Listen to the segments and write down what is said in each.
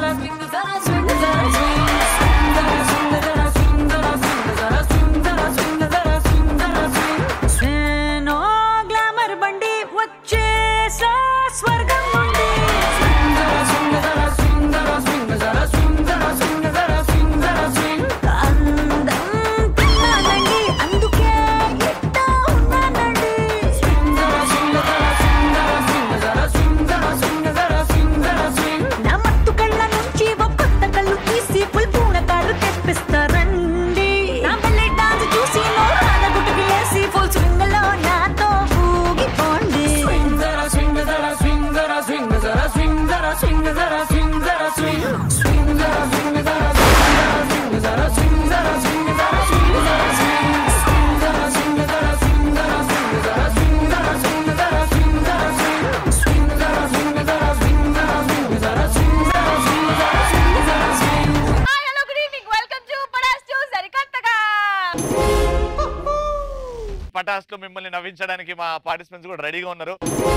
నేను గ్లామర్ బండి వచ్చేసా స్వర్గం నుండి అందం తిన్నానండి అందుకే ఎట్టా ఉన్నానండి నా మత్తు కళ్ళ నుంచి ఒక కొత్త కళ్ళు తీసి ఫుల్ పూల కారు తెప్పిస్తారండి నా బల్లె డాన్స్ చూసి నోరాల గుట్టుకు వేసి ఫుల్ స్వింగ్ లో నాతో ఊగిపోండి hi hello good evening welcome to Patas to సరికొత్తగా పటాస్ లో మిమ్మల్ని నవ్వించడానికి మా పార్టిసిపెంట్స్ కూడా రెడీగా ఉన్నారు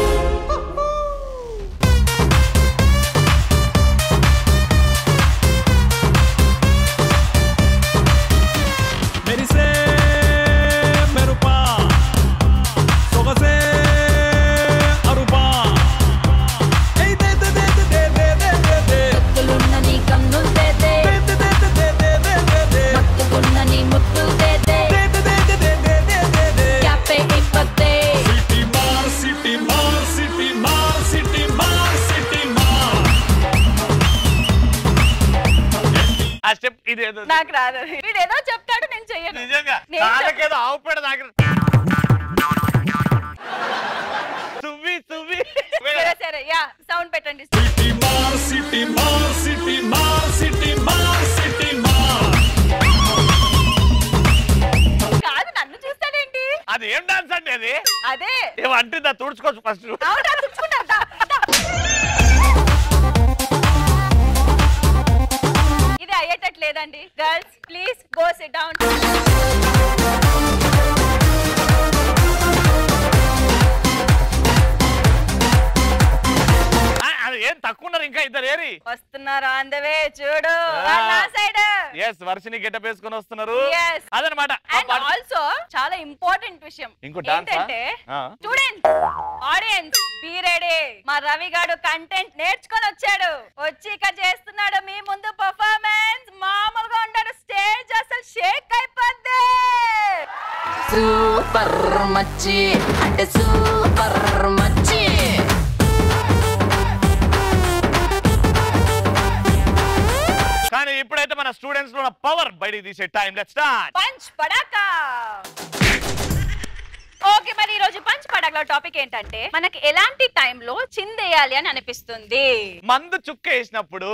మెరిసే మెరుపా సొగసే అరుపా ఏయ్ దే దే దే దే దే దే దే దే ముత్తులున్న నీ కన్నులు తేతే దే దే దే దే దే దే దే దే మత్తుకున్న నీ ముత్తులు తేతే దే దే దే దే దే దే దే దే క్యాపే ఇప్పతే సిటీ మార్ సిటీ మార్ సిటీ మార్ సిటీ మార్ సిటీ మార్ ఆ స్టెప్ ఇది ఏదో నాకు రాదు వీడు ఏదో చెప్తాడు నేను చెయ్యను నిజంగా నేను కాళ్ళకేదో ఆవు పేడ తాకి సువ్వి సువ్వి సరే సరే యా సౌండ్ పెట్టండి సిటీ మార్ సిటీ మార్ సిటీ మార్ సిటీ మార్ సిటీ మార్ కాదు నన్ను చూస్తాడేంటి అది ఏం డాన్స్ అంటే అది అదే ఏమంటుందా తుడుచుకోవచ్చు ఫస్ట్ అవునా తుడుచుకుంటా దా, దా. ఇది అయ్యేటట్లేదండి girls please go sit down అది ఏం తక్కువ ఉన్నారు ఇంకా ఇద్దరు ఏరి వస్తున్నారు ఆన్ ద వే చూడు ఆ. నా సైడ్ ఎస్ వర్షిని గెటప్ వేసుకొని వస్తున్నారు Yes. అదనమాట అండ్ ఆల్సో చాలా ఇంపార్టెంట్ విషయం ఇంకో dance ఆ? ఏంటంటే ఆ. స్టూడెంట్స్ ఆడియన్స్ బీ రెడీ మా రవి గాడు కంటెంట్ నేర్చుకొని వచ్చాడు వచ్చి ఇక్కడ చేస్తున్నాడు మీ ముందు పర్ఫార్మెన్స్ మామూలుగా ఉంటాడు స్టేజ్ అసలు షేక్ అయిపోద్ది సూపర్ మచ్చి అంటే సూపర్ మచ్చి కానీ ఇప్పుడైతే మన స్టూడెంట్స్ లో ఉన్న పవర్ బయటికి తీసే టైం లెట్ స్టార్ట్ పంచ్ పడాకా ఓకే మరి ఈ రోజు పంచ్ పడాకలో టాపిక్ ఏంటంటే మనకి ఎలాంటి టైంలో చిందేయాలి అని అనిపిస్తుంది మందు చుక్క వేసినప్పుడు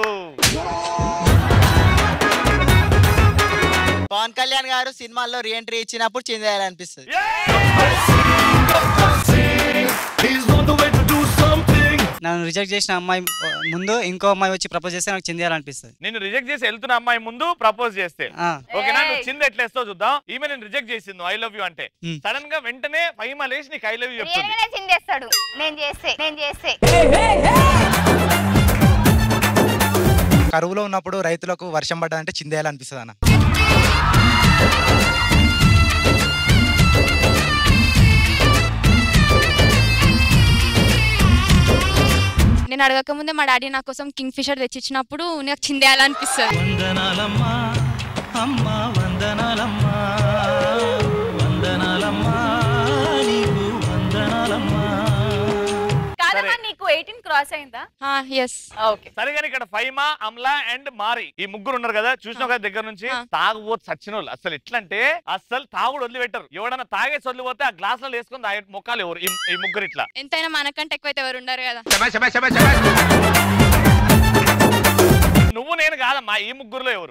పవన్ కళ్యాణ్ గారు సినిమాల్లో రీఎంట్రీ ఇచ్చినప్పుడు చిందేయాలనిపిస్తుంది He's on the way to do something నన్ను రిజెక్ట్ చేసిన అమ్మాయి ఆ, ముందు ఇంకో అమ్మాయి వచ్చి ప్రపోజ్ చేస్తే నాకు చెందేయాలనిపిస్తుంది నిన్ను రిజెక్ట్ చేసి వెళ్తున్న అమ్మాయి ముందు ప్రపోజ్ చేస్తే ఆ, ఓకేనా నువ్వు ఏయ్. చింద ఎట్లేస్తో చూద్దాం ఈమె నేను రిజెక్ట్ చేసింది ఐ లవ్ యూ అంటే Hmm. సడన్ గా వెంటనే ఫైమా లేచి నీకు ఐ లవ్ యూ చెప్తుంది రియల్గానే చిందేస్తాడు నేను చేస్తే నేను చేస్తే కరువులో ఉన్నప్పుడు రైతులకు వర్షం పడ్డదంటే చిందేయాలనిపిస్తుంది అన్న నేను అడగక ముందే మా డాడీ నా కోసం కింగ్ ఫిషర్ తెచ్చిచ్చినప్పుడు నాకు చిందేయాలనిపిస్తుంది వందనాలమ్మా అమ్మా వందనాలమ్మా వందనాలమ్మా నీకు వందనాలమ్మా కాదమ్మా నీకు ఎయిటీన్ క్రాస్ అయిందా ఎస్ ఓకే సరే కానీ ఇక్కడ ఫైమా అమ్లా అండ్ మారి ఈ ముగ్గురు ఉన్నారు కదా చూసినావు కదా దగ్గర నుంచి ఆ. తాగుబోతు సచ్చిన వాళ్ళు అసలు ఎట్లా అంటే అసలు తాగుడు వదిలిపెట్టరు ఎవడన్నా తాగేసి వదిలిపోతే ఆ గ్లాసులలో వేసుకొని తాగే మొక్కలు ఎవరు ఈ- ఈ ముగ్గురు ఇట్లా ఎంతైనా మనకంటే ఎక్కువైతే ఎవరు ఉండరు కదా నువ్వు నేను కాదమ్మా ఈ ముగ్గురులో ఎవరు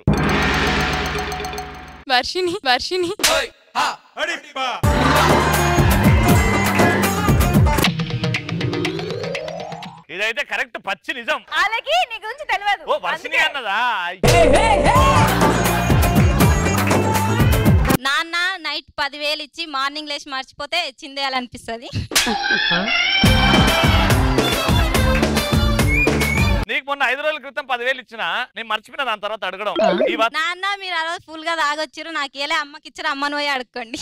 వర్షిని వర్షిని ఇదైతే కరెక్ట్ పచ్చి నిజం వాళ్ళకి నీ గురించి తెలియదు ఓ వర్షిని అందుకే. అన్నదా నాన్న నైట్ పదివేలు ఇచ్చి మార్నింగ్ లేచి మర్చిపోతే చిందేయాలనిపిస్తుంది నీకు మొన్న ఐదు రోజుల క్రితం పదివేలు ఇచ్చిన నేను మర్చిపోయినా దాని తర్వాత అడగడం ఈ వా- నాన్న మీరు ఆ రోజు ఫుల్ గా తాగొచ్చారు నాకు ఏలే అమ్మకి ఇచ్చారు అమ్మను పోయి అడుక్కోండి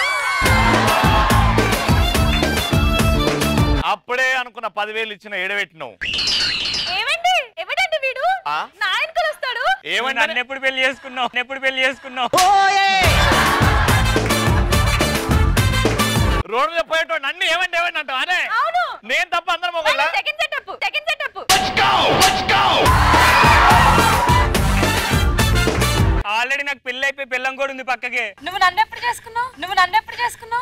అప్పుడే అనుకున్న పదివేలు ఇచ్చిన ఏడబెట్టినావు ఏమండి ఎవడండి వీడు ఆ? నా ఆయనకులు వస్తాడు ఏమంటే నన్ను ఎప్పుడు పెళ్లి చేసుకున్నావు నన్ను ఎప్పుడు పెళ్లి చేసుకున్నావు రోడ్డు మీద పోయేటోడు నన్ను ఏమండి ఏమండి అంటావు అదే అవును నేను తప్ప అందరం మొగోళ్ళ second setup second setup already నాకు పెళ్లి అయిపోయి పిల్లం కూడా ఉంది పక్కకే నువ్వు నన్ను ఎప్పుడు చేసుకున్నావు నువ్వు నన్ను ఎప్పుడు చేసుకున్నావు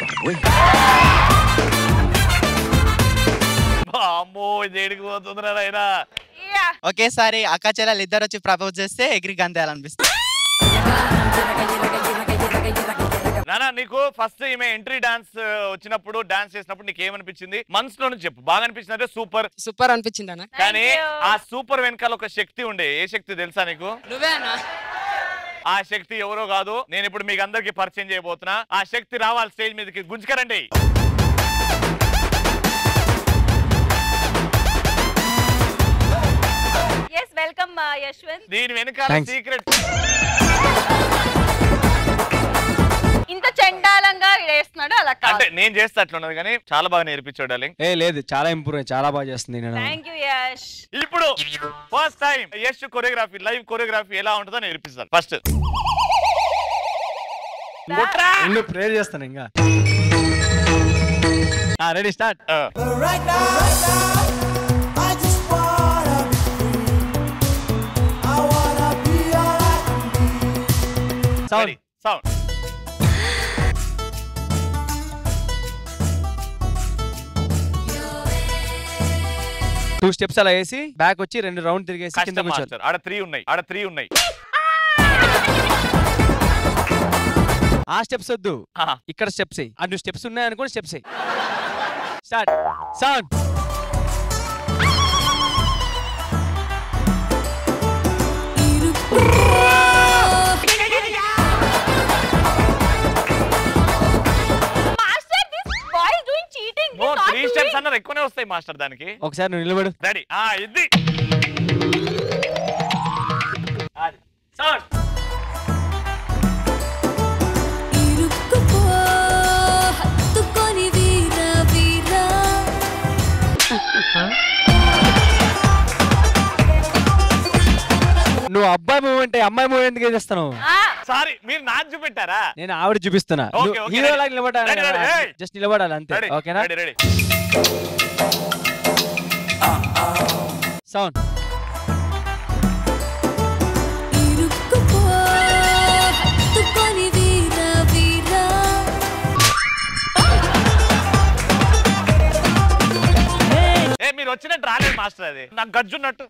అమ్మో ఇది ఏడికి పోతుందిరా నాయనా యా ఒకేసారి అక్క చెల్లెలు ఇద్దరు వచ్చి ప్రపోజ్ చేస్తే ఎగిరి గంతేయాలనిపిస్తుంది నానా నీకు ఫస్ట్ ఈమె ఎంట్రీ డాన్స్ వచ్చినప్పుడు డాన్స్ చేసినప్పుడు నీకు ఏమనిపించింది మనసులో నుంచి చెప్పు బాగా అనిపించింది సూపర్ సూపర్ అనిపించింది అన్న కానీ you. ఆ సూపర్ వెనకాల ఒక శక్తి ఉండే ఏ శక్తి తెలుసా నీకు నువ్వే అన్న ఆ శక్తి ఎవరో కాదు నేను ఇప్పుడు మీకు అందరికి పరిచయం చేయబోతున్నా ఆ శక్తి రావాలి స్టేజ్ మీదకి గుంజుకరండి ఎస్ వెల్కమ్ యశ్వంత్ దీని వెనకాల Thanks. సీక్రెట్ ఇంత చెండాలంగా వేస్తున్నాడు అలా కాదు అంటే నేను చేస్తే అట్లున్నది కానీ చాలా బాగా నేర్పించాడు డార్లింగ్ ఏ లేదు చాలా ఇంప్రూవ్ చాలా బాగా చేస్తుంది నేను థ్యాంక్ యూ యష్ ఇప్పుడు first time Yash choreography live choreography ఎలా ఉంటుందో నేర్పిస్తాను ఫస్ట్ ఉండు ప్రేర్ చేస్తాను ఇంకా ready start sound sound two steps అలా వేసి బ్యాక్ వచ్చి రెండు రౌండ్ తిరిగేసి కింద కష్టం కూర్చోాలి మాస్టర్ ఆడ త్రీ ఉన్నాయి ఆడ త్రీ ఉన్నాయి ఆ స్టెప్స్ వద్దు ఆ. ఇక్కడ స్టెప్స్ అటు స్టెప్స్ ఉన్నాయి అనుకోండి steps start sound master this boy is doing cheating no three steps అన్నారు ఎక్కువనే వస్తాయి మాస్టర్ దానికి ఒకసారి నువ్వు నిలబడు రెడీ ఆ ఇది సౌండ్ నువ్వు అబ్బాయి మూవ్ అంటే అమ్మాయి మూవ్ ఎందుకు చేస్తాను సారీ మీరు నాకు చూపెట్టారా నేను ఆవిడ చూపిస్తున్నా Okay, okay, హీరో ready. లాగా నిలబడాలి Ready, ready, hey. జస్ట్ నిలబడాలి అంతే రెడీ ఓకేనా రెడీ రెడీ సౌండ్ ఏ మీరు వచ్చినట్టు రాలేదు మాస్టర్ అది నాకు గజ్జున్నట్టు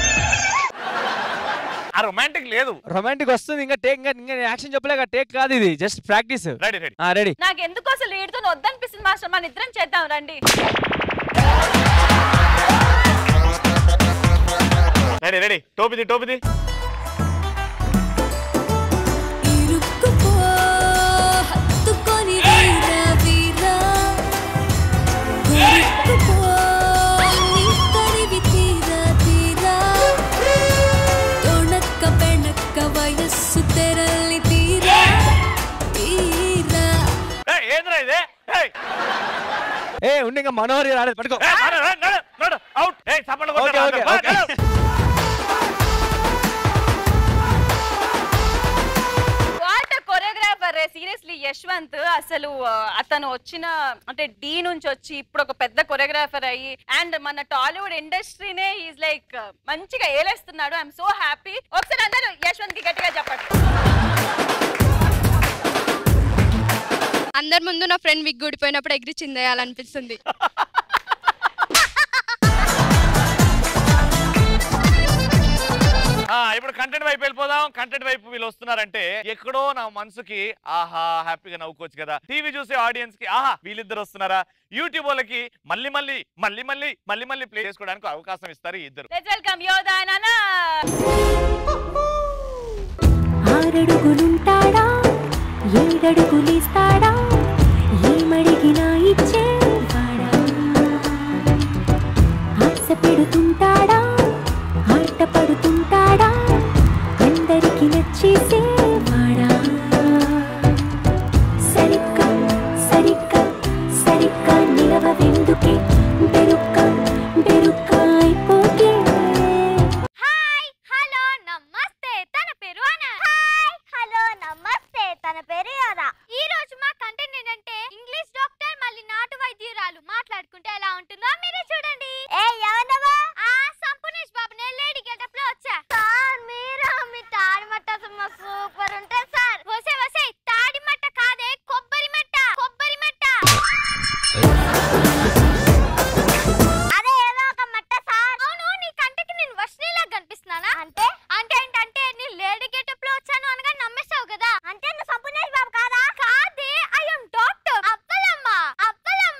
ఆ రొమాంటిక్ లేదు రొమాంటిక్ వస్తుంది ఇంకా టేక్ ఇంకా ఇంకా యాక్షన్ చెప్పలేక టేక్ కాదు ఇది just practice ready ready ready నాకు ఎందుకు అసలు వీడితో వద్దనిపిస్తుంది మాస్టర్ మన ఇద్దరం చేద్దాం రండి రెడీ రెడీ టోపిది టోపిది వయస్సు తెరలి తీరా తీరా ఏయ్, ఏందిరా ఇది ఏయ్, ఏ ఉండి ఇంకా మనోహరి రాలేదు పట్టుకో ఏయ్, నడు, నడు, నడు, నడు, అవుట్ ఏయ్ చప్పట్లు ఓకే కొట్టండి, ఓకే నడు, ఓకే నడు. వాట్ కొరియోగ్రాఫర్ సీరియస్లీ యశ్వంత్ అసలు ఆ, అతను వచ్చిన అంటే డి నుంచి వచ్చి ఇప్పుడు ఒక పెద్ద కొరియోగ్రాఫర్ అయ్యి అండ్ మన టాలీవుడ్ ఇండస్ట్రీనే ఈజ్ లైక్ మంచిగా ఏలేస్తున్నాడు ఐఎమ్ సో హ్యాపీ ఒకసారి అందరూ యశ్వంత్ కి గట్టిగా చెప్పండి అందరి ముందు నా ఫ్రెండ్ విగ్ ఊడిపోయినప్పుడు ఎగిరి చిందేయాలనిపిస్తుంది ఆ, ఇప్పుడు కంటెంట్ వైపు వెళ్ళిపోదాం కంటెంట్ వైపు వీళ్ళు వస్తున్నారంటే ఎక్కడో నా మనసుకి ఆహా హ్యాపీగా నవ్వుకోవచ్చు కదా టీవీ చూసే ఆడియన్స్ కి ఆహా వీళ్ళిద్దరు వస్తున్నారా యూట్యూబ్ వాళ్ళకి మళ్ళీ మళ్ళీ మళ్ళీ మళ్ళీ మళ్ళీ మళ్ళీ ప్లే చేసుకోవడానికి అవకాశం ఇస్తారు ఈ ఇద్దరు లెట్స్ వెల్కమ్ యోదా నానా ఆరడుగులుంటాడా ఏడడుగులిస్తాడా ఏమడిగినా ఇచ్చేవాడా ఆశ పెడుతుంటాడా చేసేవాడా సరిగ్గా సరిగ్గా సరిగ్గా నిలవెందుకే బెరుక్క బెరుక్క అయిపోతే హాయ్ హలో నమస్తే తన పేరు అనా హాయ్ హలో నమస్తే తన పేరు యోదా ఈ రోజు మా కంటెంట్ ఏంటంటే ఇంగ్లీష్ డాక్టర్ మళ్ళీ నాటు వైద్యురాలు మాట్లాడుకుంటే ఎలా ఉంటుందో మీరే చూడండి ఏ ఎవరవా ఆ సంపూర్ణేష్ బాబు నేను లేడీ గెటప్ లో వచ్చా సార్ మీరు మీ తాడి మట్ట సూపర్ ఉంటే సార్ వసే వసే తాడి మట్ట కాదే కొబ్బరి మట్ట కొబ్బరి మట్ట అదే ఏదో ఒక మట్ట సార్ అవును నీ కంటికి నేను వర్షినిలా కనిపిస్తున్నానా అంటే అంటే ఏంటంటే నీ లేడీ గెటప్ లో వచ్చాను అనగా నమ్మేస్తావు కదా అంటే నువ్వు సంపూర్ణేష్ బాబు కాదా కాదే I am doctor Appalamma Appalamma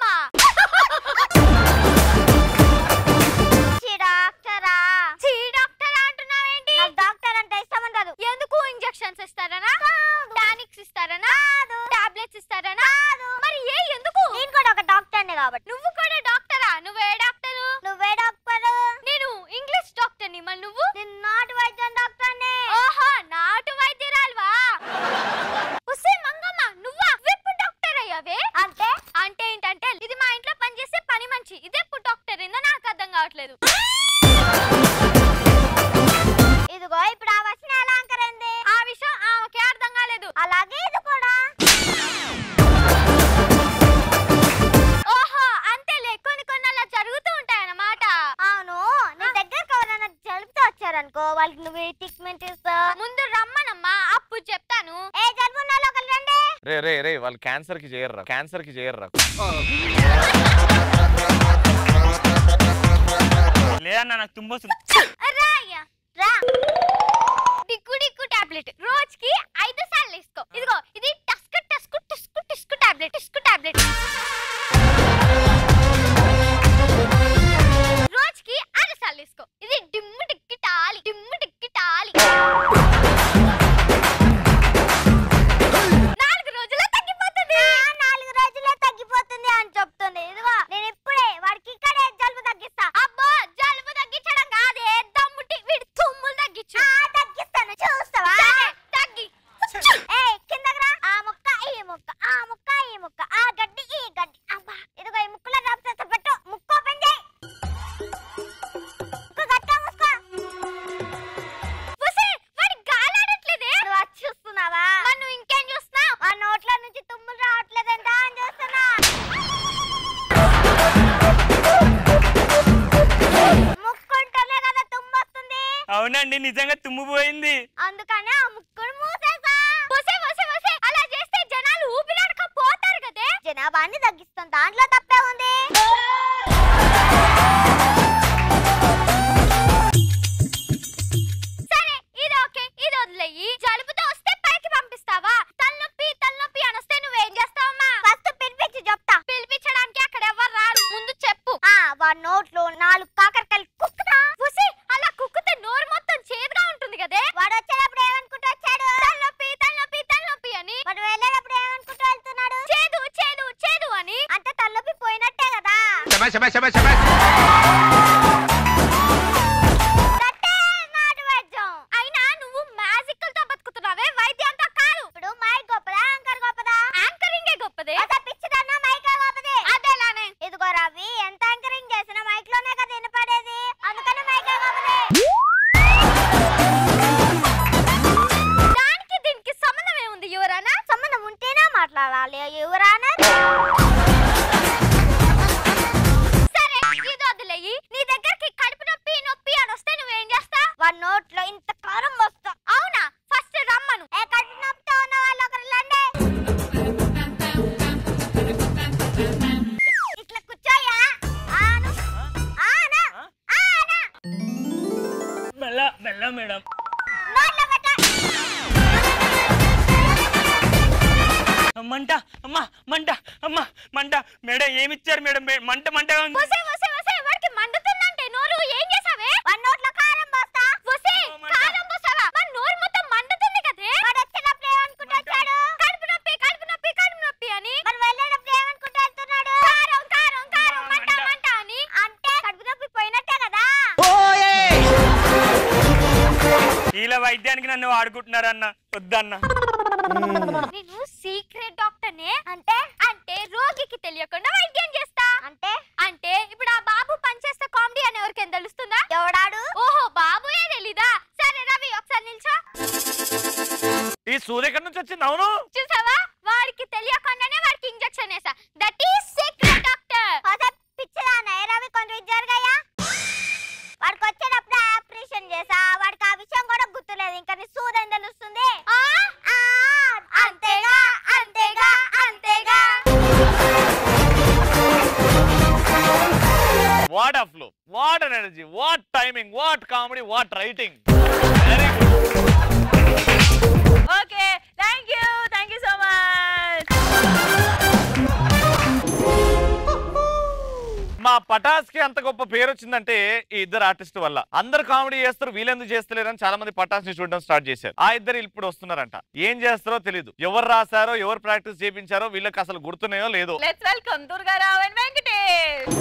చీ డాక్టరా చీ డాక్టరా అంటున్నావేంటి నాకు డాక్టర్ అంటే ఇష్టం ఉండదు ఎందుకు ఇంజెక్షన్స్ ఇస్తారనా టానిక్స్ ఇస్తారనా టాబ్లెట్స్ ఇస్తారనా మరి ఏ ఎందుకు నేను కూడా ఒక డాక్టర్ని కాబట్టి నువ్వు కూడా డాక్టరా నువ్వే డాక్టర్ నువ్వే డాక్టర్ నేను ఇంగ్లీష్ డాక్టర్ని మరి నువ్వు నేను నాటు వైద్యం డాక్టర్ని ఓహో నాటు వైద్యురాలువా ఉస్సే మంగమ్మ నువ్వా ఎప్పుడు డాక్టర్ అయ్యావే అంటే అంటే ఏంటంటే ఇది మా ఇంట్లో పనిచేసే పని మనిషి ఇది ఎప్పుడు డాక్టర్ ఏందో నాకు అర్థం కావట్లేదు ఇదిగో ఇప్పుడు ఆ వచ్చిన ఎలా అంకరైంది ఆ విషయం ఆమెకే అర్థం కాలేదు అలాగే ఇది కూడా ఓహో అంతేలే కొన్ని కొన్ని అలా జరుగుతూ ఉంటాయన్నమాట అవును నీ దగ్గరకు ఎవరైనా జలుబుతో వచ్చారనుకో వాళ్ళకి నువ్వు ట్రీట్మెంట్ ఇస్తా ముందు రమ్మనమ్మా అప్పుడు చెప్తాను ఏ జలుబు ఉన్న వాళ్ళు ఒకరు రండి రే రే రే వాళ్ళు క్యాన్సర్ కి చేయర్రా క్యాన్సర్ కి చేయర్రా లేదన్నా నాకు తుంబొస్తుంది రా అయ్యా, రా డిక్కు డిక్కు టాబ్లెట్ రోజుకి ఐదు సార్లు వేసుకో ఇదిగో ఇది టస్క్ టస్క్ టుస్కు టుస్కు టాబ్లెట్ టుస్కు టాబ్లెట్ రోజుకి ఆరు సార్లు వేసుకో ఇది డిమ్ము డిక్కి టాలి డిమ్ము డిక్కి టాలి నాలుగు రోజుల్లో తగ్గిపోతుంది నాలుగు రోజుల్లో తగ్గిపోతుంది అని చెప్తుంది ఇదిగో నేను ఇప్పుడే వాడికి ఇక్కడే జలుబు తగ్గిస్తా అబ్బో జలుబు తగ్గించడం కాదే దమ్ముటి వీడి తుమ్ములు తగ్గించు తగ్గిస్తాను చూస్తావా తగ్గి ఏయ్ కిందకి రా ఆ ముక్క ఈ ముక్క ఆ ముక్క ఈ ముక్క ఆ గడ్డి ఈ గడ్డి అబ్బా ఇదిగో ఈ ముక్కలో డ్రాప్ చేస్తా పెట్టు ముక్కు ఓపెన్ చేయి ముక్కు గట్టిగా మూసుకో ఉసే, వాడి గాలి ఆడట్లేదే. నువ్వు అది చూస్తున్నావా మరి నువ్వు ఇంకేం చూస్తున్నావు ఆ నోట్లో నుంచి తుమ్ములు రావట్లేదంట అని చూస్తున్నా ముక్కుంటేనే కదా తుమ్ము వస్తుంది అవునండి నిజంగా తుమ్ము పోయింది అందుకనే ఆ ముక్కును మూసేసా వసే వసే వసే అలా చేస్తే జనాలు ఊపిరాడక పోతారు కదే జనాభాని తగ్గిస్తాం దాంట్లో తప్పే ఉంది సరే ఇది ఓకే ఇది వదిలేయి జలుబుతో వస్తే పైకి పంపిస్తావా తలనొప్పి తలనొప్పి అని వస్తే నువ్వేం చేస్తావమ్మా ఫస్ట్ పిలిపించి చెప్తా పిలిపించడానికి అక్కడ ఎవరు రారు ముందు చెప్పు ఆ వాడి నోట్లో నాలుగు కాకరకాయలు కుక్కుతా ఉసి అలా కుక్కితే నోరు మొత్తం చేదుగా ఉంటుంది కదే వాడు వచ్చేటప్పుడు ఏమనుకుంటూ వచ్చాడు తలనొప్పి తలనొప్పి తలనొప్పి అని వాడు వెళ్ళేటప్పుడు ఏమనుకుంటూ వెళ్తున్నాడు చేదు చేదు చేదు అని అంటే తలనొప్పి పోయినట్టే కదా దట్టే నాటు వైద్యం. అయినా నువ్వు మ్యాజికల్ తో బతుకుతున్నావే వైద్యంతో కాదు ఇప్పుడు మైక్ గొప్పదా యాంకర్ గొప్పదా యాంకరింగే గొప్పదే అదే పిచ్చిదన్నా మైకే గొప్పది అదేలానే ఇదిగో రవి ఎంత యాంకరింగ్ చేసినా మైక్ లోనే కదా వినపడేది అందుకని మైకే గొప్పది దానికి దీనికి సంబంధం ఏముంది యువరానా సంబంధం ఉంటేనే మాట్లాడాలి యువరానా సరే ఇది వదిలేయి నీ దగ్గరికి కడుపు నొప్పి నొప్పి అని వస్తే నువ్వేం చేస్తా వాడి నోట్లో ఇంత కారం వస్తా అవునా ఫస్ట్ రమ్మను ఏ కడుపు నొప్పితో ఉన్న వాళ్ళు ఒకరు రండి ఇట్లా కూర్చోయా ఆను ఆను ఆను మెల్ల మెల్ల మేడం నోట్లో పెట్ట మంట అమ్మా మంట అమ్మా మంట మేడం ఏమిచ్చారు మేడం మే- మంట మంటగా ఉంది వసే వసే వసే వాడికి మండుతుందంటే నోరు ఏం చేసావే వాడి నోట్లో కారం పోస్తా వసే కారం పోస్తావా వాడి నోరు మొత్తం మండుతుంది కదే వాడు వచ్చేటప్పుడు ఏమనుకుంటూ వచ్చాడు కడుపు నొప్పి కడుపు నొప్పి కడుపు నొప్పి అని మరి వెళ్ళేటప్పుడు ఏమనుకుంటూ వెళ్తున్నాడు కారం కారం కారం మంట మంట అని అంటే కడుపు నొప్పి పోయినట్టే కదా ఇలా వైద్యానికి నన్ను వాడుకుంటున్నారన్న వద్దన్న నేను సీక్రెట్ డాక్టర్నే అంటే అంటే రోగికి తెలియకుండా వైద్యం చేస్తా అంటే అంటే ఇప్పుడు ఆ బాబు పనిచేస్తే కామెడీ అని ఎవరికేం తెలుస్తుందా ఎవడాడు ఓహో బాబుయే తెలీదా సరే రవి ఒకసారి నిల్చో ఈ సూర్య ఎక్కడి నుంచి వచ్చింది అవును చూసావా వాడికి తెలియకుండానే వాడికి ఇంజెక్షన్ వేసా దట్ ఈస్ సీక్రెట్ డాక్టర్ పిచ్చదానా రవి కొంచెం జరగయ్యా వాడికి వచ్చేటప్పుడు ఆపరేషన్ చేసా వాడికి ఆ విషయం కూడా గుర్తులేదు ఇంకా నీ సూదం తెలుస్తుంది ఆ? ఆ, అంతేగా అంతేగా అంతేగా what a flow what an energy what timing what comedy what writing very good okay thank you thank you so much మా పటాస్ కి అంత గొప్ప పేరు వచ్చిందంటే ఈ ఇద్దరు ఆర్టిస్ట్ వల్ల అందరు కామెడీ చేస్తారు వీళ్ళెందుకు చేస్తలేరని చాలా మంది పటాస్ ని చూడడం స్టార్ట్ చేశారు ఆ ఇద్దరు ఇప్పుడు వస్తున్నారంట ఏం చేస్తారో తెలియదు ఎవరు రాశారో ఎవరు ప్రాక్టీస్ చేయించారో వీళ్ళకి అసలు గుర్తున్నాయో లేదో let's welcome Durgarao and Venkatesh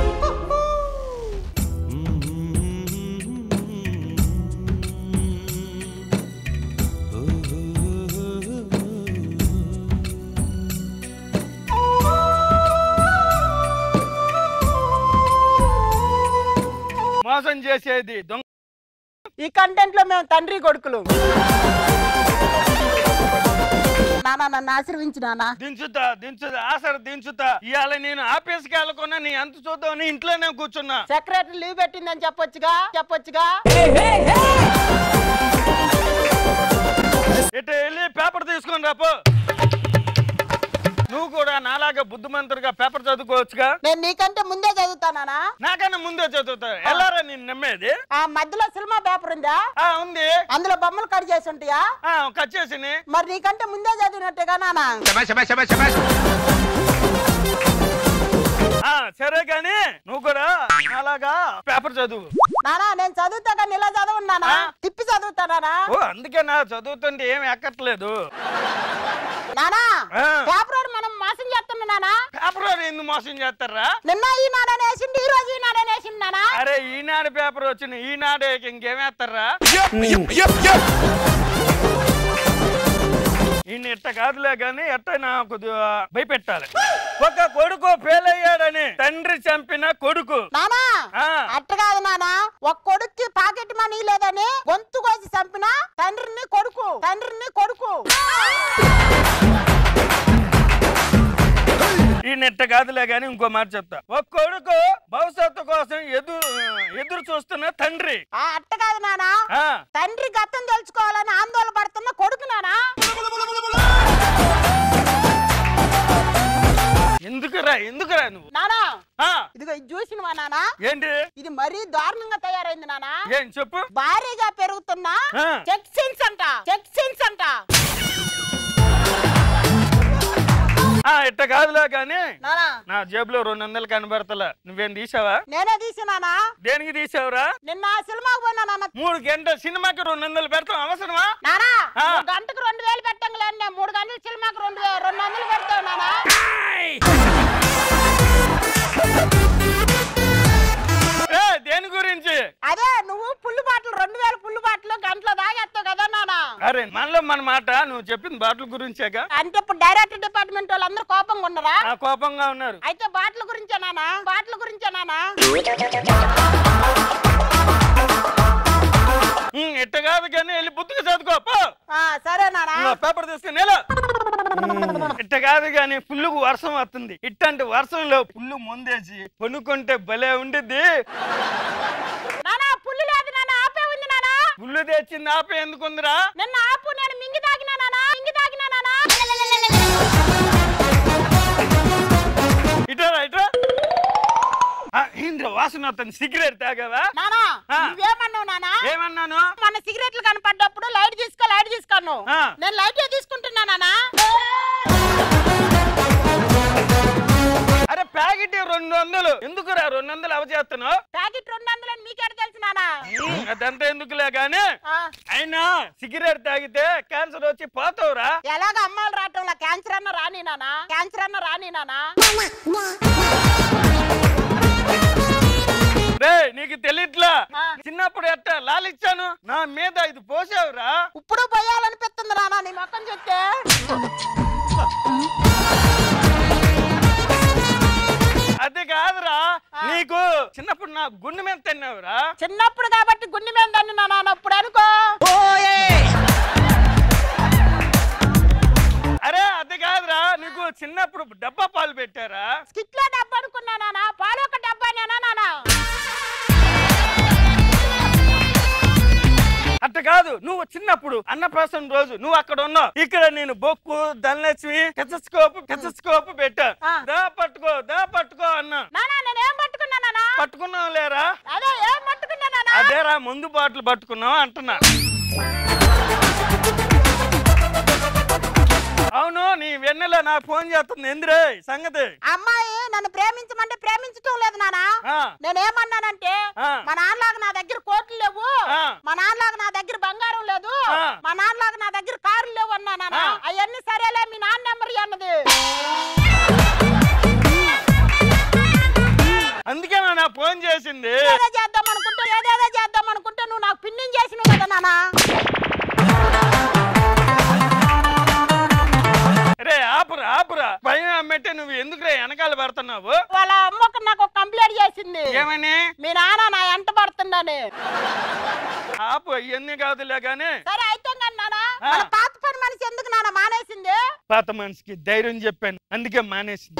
మోసం చేసేది దొంగ ఈ కంటెంట్ లో మేము తండ్రి కొడుకులు నానా నన్ను ఆశ్రయించు నానా దించుతా దించుతా ఆసర దించుతా ఇవాళ నేను ఆఫీస్కి వెళ్ళకుండా నీ అంత చూద్దామని ఇంట్లోనే కూర్చున్నా సెక్రటరీ లీవ్ పెట్టిందని చెప్పొచ్చుగా చెప్పొచ్చుగా ఇటు వెళ్ళి పేపర్ తీసుకొని రాపో నువ్వు కూడా నాలాగా బుద్ధిమంతుడిగా పేపర్ చదువుకోవచ్చుగా నేను నీకంటే ముందే చదువుతానా నాకన్నా ముందే చదువుతా ఎలారా నేను నమ్మేది ఆ మధ్యలో సినిమా పేపర్ ఉందా ఆ ఉంది అందులో బొమ్మలు కట్ చేసి ఉంటాయా ఆ కట్ చేసి మరి నీకంటే ముందే చదివినట్టుగా నానా ఆ సరే కానీ నువ్వు కూడా నాలాగా పేపర్ చదువు నానా నేను చదువుతా కానీ ఇలా చదవన్నానా తిప్పి చదువుతానా ఓ అందుకే నా చదువుతుంటే ఏం ఎక్కట్లేదు నానా ఆ. పేపర్ వాడు మనం మోసం చేస్తున్నా నానా పేపర్ వాడు ఎందుకు మోసం చేస్తారా నిన్న ఈ నాడని వేసిండు ఈ రోజు ఈ నాడని వేసిండు నానా అరే ఈనాడు పేపర్ వచ్చిన ఈనాడే ఇంకేమేస్తారా ఈయన ఎట్ట కాదులే గాని ఎట్టైనా కొద్దిగా భయపెట్టాలి ఒక కొడుకు ఫెయిల్ అయ్యాడని తండ్రి చంపిన కొడుకు నానా ఆ. అట్ట కాదు నానా ఒక కొడుక్కి పాకెట్ మనీ లేదని గొంతు కోసి చంపిన తండ్రిని కొడుకు తండ్రిని కొడుకు ఈయన ఎట్ట కాదులే గాని ఇంకో మాట చెప్తా ఒక కొడుకు భవిష్యత్తు కోసం ఎదురు ఎదురు చూస్తున్న తండ్రి ఆ అట్ట కాదు నానా ఆ తండ్రి గతం తెలుసుకోవాలని ఆందోళన పడుతున్న కొడుకు నానా ఎందుకురా ఎందుకురా నువ్వు నానా ఆ ఇదిగో ఇది చూసినవా నానా ఏంటి ఇది మరీ దారుణంగా తయారైంది నానా ఏం చెప్పు భారీగా పెరుగుతున్న ఆ. సెక్సిన్స్ అంట సెక్సిన్స్ అంట ఆ ఇట్ట కాదులే గాని నానా నా జేబులో రెండు వందలు కనబడతలా నువ్వేం తీసావా నేనే తీసినానా దేనికి తీసావురా నిన్న సినిమాకి పోయినా నాన్న మూడు గంటల సినిమాకి రెండు వందలు పెడతాం అవసరమా నానా ఆ. నువ్వు గంటకు రెండు వేలు పెట్టంగలేను నేను మూడు గంటల సినిమాకి రెండు వే- రెండు వందలు పెడతావు నానా ఏ, దేని గురించి అదే నువ్వు పుల్లు బాటలు రెండు వేల పుల్లు బాటలు గంటలో దాగేస్తావు కదా నానా అరే మనలో మన మాట నువ్వు చెప్పిన బాటల గురించేగా అంటే ఇప్పుడు డైరెక్టర్ డిపార్ట్మెంట్ వాళ్ళు అందరూ కోపంగా ఉన్నారా ఆ కోపంగా ఉన్నారు అయితే బాటల గురించే నానా బాటల గురించే నానా ఉమ్, ఇట్ట కాదు కానీ వెళ్ళి బుద్ధిగా చదువుకో పో. ఆ, సరే నానా ఇదిగో పేపర్ తీసుకుని నెల ఇట్ట కాదు కానీ పుల్లుకు వర్షం వస్తుంది ఇట్టంటి వర్షంలో పుల్లు ముందేసి కొనుక్కుంటే భలే ఉండిద్ది నానా పుల్లు లేదు నానా ఆపే ఉంది నానా పుల్లు తెచ్చింది ఆపే ఎందుకుందిరా నిన్న ఆపు నేను మింగి తాగినా నానా మింగి తాగినా నానా ఇటరా ఇటరా ఆ, ఏంద్ర వాసన వస్తుంది సిగరెట్ తాగావా నానా ఆ. నువ్వేమన్నావు నానా ఏమన్నాను మన సిగరెట్లు కనపడ్డప్పుడు లైట్ తీసుకో లైట్ తీసుకోను ఆ. నేను లైట్ తీసుకుంటున్నా నానా అరే ప్యాకెట్ రెండు వందలు ఎందుకురా రెండు వందలు అవచేస్తున్నావు ప్యాకెట్ రెండు వందలని మీకేడ తెలుసు నానా అదంతా ఎందుకులే గానీ ఆ. అయినా సిగరెట్ తాగితే క్యాన్సర్ వచ్చి పోతావురా ఎలాగ అమ్మాయిలు రావటంలా క్యాన్సర్ అన్న రాని నానా క్యాన్సర్ అన్న రాని నానా రే నీకు తెలియట్లా చిన్నప్పుడు ఎట్ట లాలిచ్చాను నా మీద ఇది పోసావురా ఇప్పుడు పోయాలనిపిస్తుంది నాన్న నీ మొక్కం చెప్తే అది కాదురా నీకు చిన్నప్పుడు నా గుండె మీద తిన్నావురా చిన్నప్పుడు కాబట్టి గుండె మీద దాన్ని నా నాన్న అప్పుడు అనుకో అరే అది కాదురా నీకు చిన్నప్పుడు డబ్బా పాలు పెట్టారా స్కిట్లో డబ్బు అనుకున్నా నాన్న పాలు ఒక డబ్బా నేనా నాన్న అట్ట కాదు నువ్వు చిన్నప్పుడు అన్నప్రాసన రోజు నువ్వు అక్కడ ఉన్నావు ఇక్కడ నేను బొక్కు ధనలక్ష్మి టెచస్కోప్ టెచస్కోప్ పెట్టా దా పట్టుకో దా పట్టుకో అన్నా నానా నేనేం పట్టుకున్నా నాన్న పట్టుకున్నావు లేరా అదే ఏం పట్టుకున్నా నాన్న అదేరా ముందు బాటిల్ పట్టుకున్నావు అంటున్నా అవును నీ వెన్నెల నాకు ఫోన్ చేస్తుంది ఎందురే సంగతి అమ్మాయి నన్ను ప్రేమించమంటే ప్రేమించటం లేదు నాన్న ఆ. నేనేమన్నానంటే ఆ. మా నాన్నలాగా నా దగ్గర కోట్లు లేవు ఆ. మా నాన్నలాగా నా దగ్గర బంగారం లేదు ఆ. మా నాన్నలాగా నా దగ్గర కార్లు లేవు అన్నా నాన్న ఆ. అవన్నీ సరేలే మీ నాన్న నెంబర్ అన్నది అందుకే నా ఫోన్ చేసింది ఏదో చేద్దాం అనుకుంటే ఏదేదో చేద్దాం అనుకుంటే నువ్వు నాకు పిన్నింగ్ చేసినావు కదా నాన్న రే ఆపురా ఆపురా భయం అమ్మంటే నువ్వు ఎందుకు రే వెనకాల పడుతున్నావు వాళ్ళ అమ్మకు నాకు ఒక కంప్లైంట్ చేసింది ఏమని మీ నాన్న నా ఎంట పడుతుందని ఆపు ఇవన్నీ కాదులే గానీ సరే అయితే కానీ నాన్న ఆ. మన పాత పని మనిషి ఎందుకు నాన్న మానేసింది పాత మనిషికి ధైర్యం చెప్పాను అందుకే మానేసింది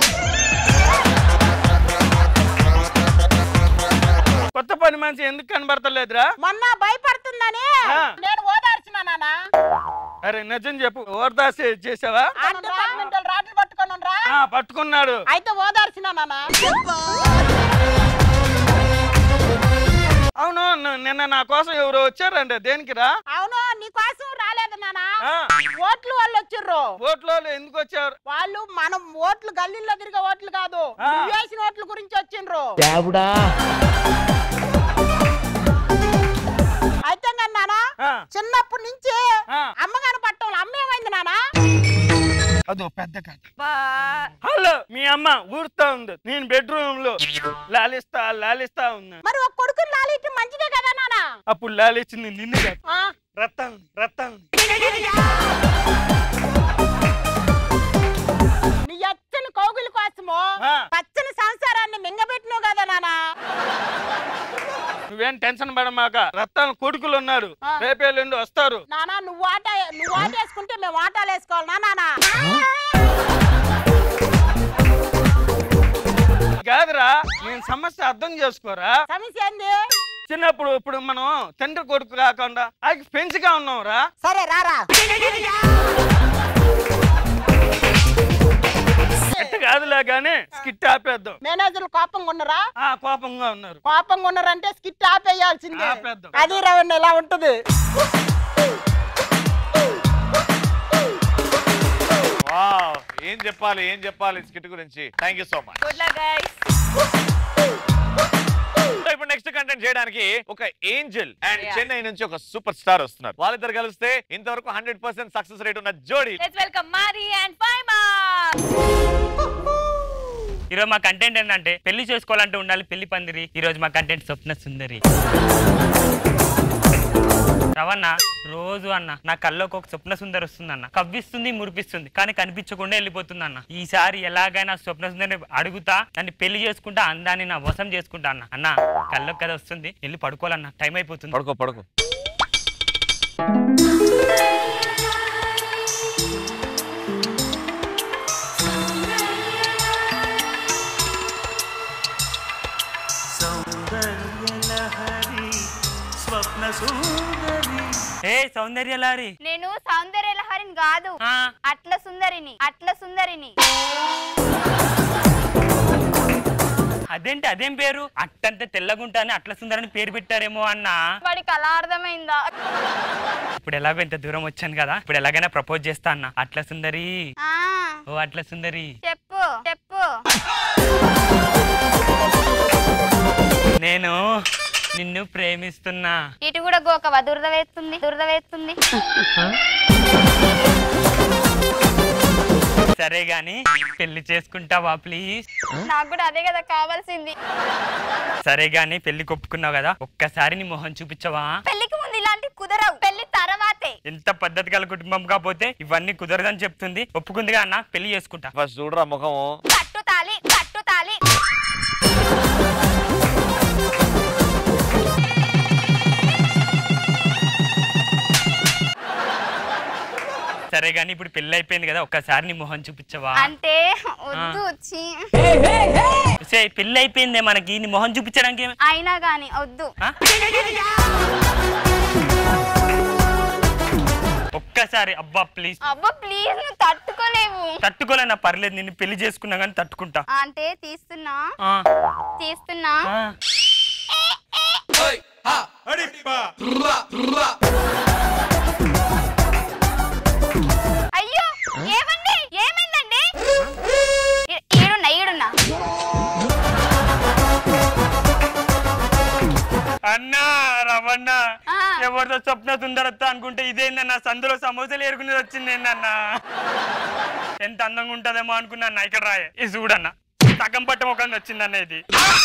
కొత్త పని మనిషి ఎందుకు కనబడతలేదురా మొన్న భయపడుతుందని ఆ. నేను ఓదార్చిన నాన్న అరే నిజం చెప్పు ఓర్దాసి చేసావా ఆ డిపార్ట్మెంటల్ రాట్లు పట్టుకొని రా ఆ, పట్టుకున్నాడు అయితే ఓదార్చిన నాన్న అవును న- నిన్న నా కోసం ఎవరు వచ్చారంటే దేనికి రా అవును నీ కోసం రాలేదు నాన్న ఆ. ఓట్లు వాళ్ళు వచ్చిర్రు ఓట్లో ఎందుకు వచ్చారు వాళ్ళు మనం ఓట్లు గల్లీల్లో తిరిగే ఓట్లు కాదు ఆ. నువ్వు వేసిన ఓట్ల గురించి వచ్చిండ్రు అయితే కానీ నాన్న ఆ. చిన్నప్పటి నుంచి ఆ. అమ్మగారు పట్టం అమ్మ ఏమైంది నాన్న అదో పెద్ద కథ హలో మీ అమ్మ ఊరుతా ఉంది నేను బెడ్రూమ్ లో లాలిస్తా లాలిస్తా ఉన్నా మరి ఒక కొడుకుని లాలిట్టి మంచిదే కదా నాన్న అప్పుడు లాలిచ్చింది నిన్ను కాదు ఆ. రత్తం రత్తం నీ ఎచ్చని కోగుల కోసము ఆ. పచ్చని సంసారాన్ని మింగబెట్టినావు కదా నాన్న నువ్వేం టెన్షన్ పడమాక రత్తాలు కొడుకులు ఉన్నారు ఆ. రేపేళ్ళండి వస్తారు నాన్న నువ్వు ఆట నువ్వు ఆట వేసుకుంటే మేము ఆటాలు వేసుకోవాలి నా నాన్న కాదురా నేను సమస్య అర్థం చేసుకోరా సమస్య ఏంది చిన్నప్పుడు ఇప్పుడు మనం తండ్రి కొడుకు కాకుండా అది పెంచిగా ఉన్నావురా సరే రారా ఎట్ట కాదులే గానీ స్కిట్ ఆపేద్దాం మేనేజర్లు కోపంగా ఉన్నారా ఆ కోపంగా ఉన్నారు కోపంగా ఉన్నారంటే స్కిట్ ఆపేయాల్సిందే ఆపేద్దాం. అది రవణ ఇలా ఉంటది వావ్ ఏం చెప్పాలి ఏం చెప్పాలి స్కిట్ గురించి thank you so much good luck guys ఇప్పుడు నెక్స్ట్ కంటెంట్ చేయడానికి ఒక ఏంజల్ అండ్ Yeah. చెన్నై నుంచి ఒక సూపర్ స్టార్ వస్తున్నారు వాళ్ళిద్దరు కలిస్తే ఇంతవరకు హండ్రెడ్ పర్సెంట్ సక్సెస్ రేట్ ఉన్న జోడీ let's welcome Mari and Faima ఈరోజు మా కంటెంట్ ఏంటంటే పెళ్లి చేసుకోవాలంటే ఉండాలి పెళ్లి పందిరి ఈ రోజు మా కంటెంట్ స్వప్న సుందరి రవణ రోజు అన్న నా కల్లోకి ఒక స్వప్న సుందరి వస్తుందన్న కవ్విస్తుంది మురిపిస్తుంది కానీ కనిపించకుండా వెళ్ళిపోతుంది అన్న ఈసారి ఎలాగైనా స్వప్న సుందరిని అడుగుతా దాన్ని పెళ్లి చేసుకుంటా అందాన్ని నా వశం చేసుకుంటా అన్న అన్న కల్లోకి కదా వస్తుంది వెళ్ళి పడుకోవాలన్న టైం అయిపోతుంది పడుకో పడుకో ఏ సౌందర్య లారి నేను సౌందర్య లహరిని కాదు ఆ. అట్ల సుందరిని అట్ల సుందరిని అదేంటి అదేం పేరు అట్టంటే తెల్లగుంటా అని అట్ల సుందరని పేరు పెట్టారేమో అన్నా వాడికి అలా అర్థమైందా ఇప్పుడు ఎలాగో ఇంత దూరం వచ్చాను కదా ఇప్పుడు ఎలాగైనా ప్రపోజ్ చేస్తా అన్న అట్ల సుందరి ఆ, ఓ అట్ల సుందరి చెప్పు చెప్పు నేను నిన్ను ప్రేమిస్తున్నా ఇటు కూడా గోకవా దురద వేస్తుంది దురద వేస్తుంది సరే గాని పెళ్లి చేసుకుంటావా ప్లీజ్ నాకు కూడా అదే కదా కావాల్సింది సరే గాని పెళ్లి కొప్పుకున్నావు కదా ఒక్కసారి నీ మొహం చూపించవా పెళ్లికి ముందు ఇలాంటి కుదరవు పెళ్లి తర్వాతే ఎంత పద్ధతి గల కుటుంబం కాకపోతే ఇవన్నీ కుదరదని చెప్తుంది ఒప్పుకుందిగా అన్న పెళ్లి చేసుకుంటా ఫస్ట్ చూడరా ముఖం కట్టు తాలి కట్టు తాలి సరే గాని ఇప్పుడు పెళ్లి అయిపోయింది కదా ఒక్కసారి నీ మొహం చూపించవా అంటే వద్దు వచ్చి సే పెళ్లి అయిపోయిందే మనకి నీ మొహం చూపించడానికి ఏమి- అయినా గాని వద్దు ఆ? ఒక్కసారి అబ్బా ప్లీజ్ అబ్బా ప్లీజ్ నువ్వు తట్టుకోలేవు తట్టుకోలేనా పర్లేదు నేను పెళ్లి చేసుకున్నా కానీ తట్టుకుంటా అంటే తీస్తున్నా ఆ. తీస్తున్నా ఆ. అయ్యో ఏమండి ఏమైందండి ఈ- ఈడున్నా ఈడున్నా అన్నా రవణ ఎవరితో స్వప్న సుందరత్త అనుకుంటే ఇదేందన్న సందులో సమోసాలు ఏరుకునేది వచ్చింది ఏందన్నా ఎంత అందంగా ఉంటదేమో అనుకున్నా అన్న ఇక్కడ రాయే ఇది చూడన్న సగం పట్ట ముఖం వచ్చిందన్న ఇది